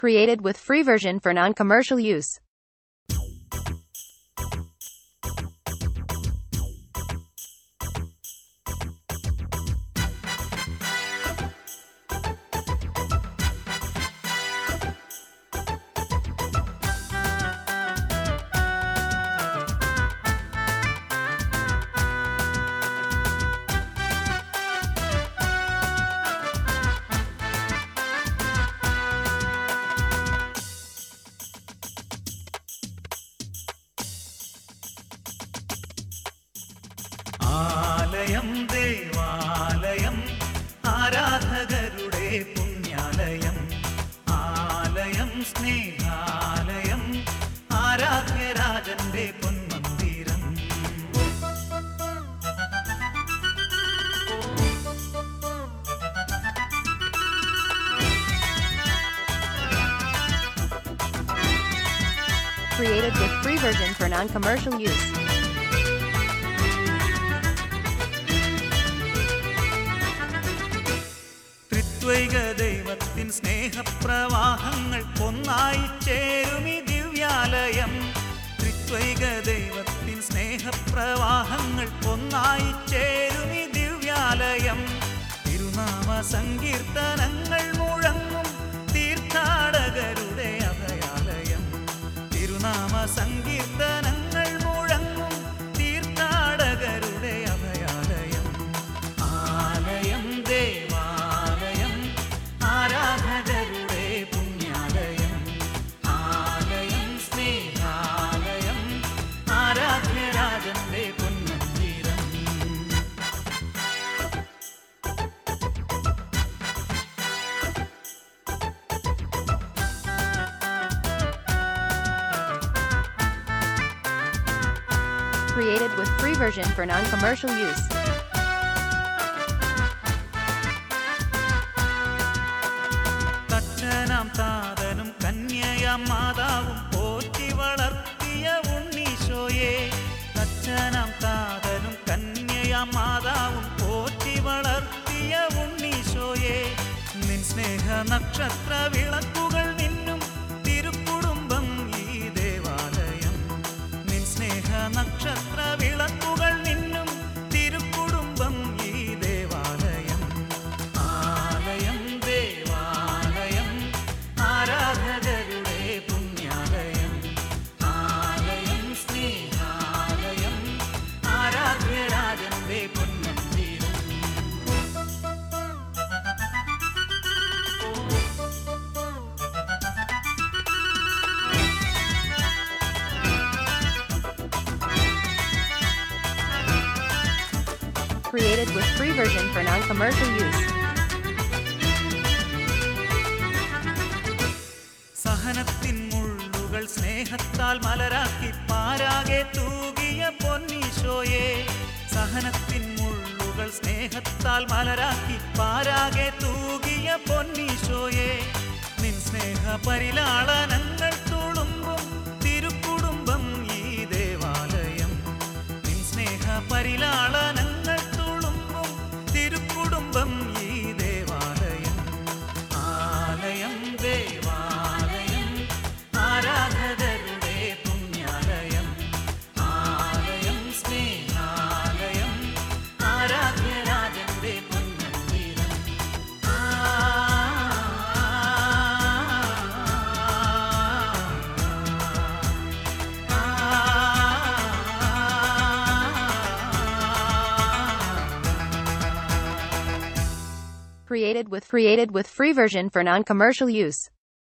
Created with free version for non-commercial use. ആലയം ദേവാലയം ആരാധകരുടെ പുണ്യാലയം ആലയം Snehalayam ആരാധ്യരാജന്റെ പൊന്മന്ദിരം Created with free version for non-commercial use. ത്രിത്വൈക ദൈവത്തിൻ സ്നേഹപ്രവാഹങ്ങൾ ഒന്നായി ചേരുമി ദിവ്യാലയം ത്രിത്വൈക ദൈവത്തിൻ സ്നേഹപ്രവാഹങ്ങൾ ഒന്നായി ചേരുമി ദിവ്യാലയം തിരുനാമ സങ്കീർത്തനങ്ങൾ മുഴങ്ങും തീർത്ഥാടകരുടെ അഭയാലയം തിരുനാമ സങ്കീർത്തനങ്ങൾ മുഴങ്ങും തീർത്ഥാടകരുടെ അഭയാലയം ആലയം ദേവാലയം ആരാധകരുടെ പുണ്യാലയം ആലയം Snehalayam ആരാധ്യരാജന്റെ പൊന്മന്ദിരം Created with free version for non-commercial use. തച്ചനാം താതനും കന്യയാം മാതാവും പോറ്റി വളർത്തിയ ഉണ്ണീശോയെ തച്ചനാം താതനും കന്യയാം മാതാവും പോറ്റി വളർത്തിയ ഉണ്ണീശോയെ നിൻ സ്നേഹ നക്ഷത്ര വിളക്കുകൾ നിന്നും തിരുക്കുടുംബം ഈ ദേവാലയം നിൻ സ്നേഹ നക്ഷത്ര വിളക്കുകൾ നിന്നും തിരുക്കുടുംബം ഈ ദേവാലയം ആലയം ദേവാലയം ആരാധകരുടെ പുണ്യാലയം ആലയം Snehalayam ആരാധ്യരാജന്റെ പൊന്മന്ദിരം Created with free version for non-commercial use. സഹനത്തിൻ മുള്ളുകൾ സ്നേഹത്താൽ മലരാക്കി പാരാകെ തൂകിയ പൊന്നീശോയെ സഹനത്തിൻ മുള്ളുകൾ സ്നേഹത്താൽ മലരാക്കി പാരാകെ തൂകിയ പൊന്നീശോയെ നിൻ സ്നേഹ പരിലാളനങ്ങൾ തുളുമ്പും തിരുക്കുടുംബം ഈ ദേവാലയം നിൻ സ്നേഹ പരിലാളനങ്ങൾ തുളുമ്പും തിരുക്കുടുംബം ഈ ദേവാലയം ആലയം ദേവാലയം ആരാധകരുടെ പുണ്യാലയം ആലയം Snehalayam ആരാധ്യരാജന്റെ പൊന്മന്ദിരം Created with created with free version for non-commercial use.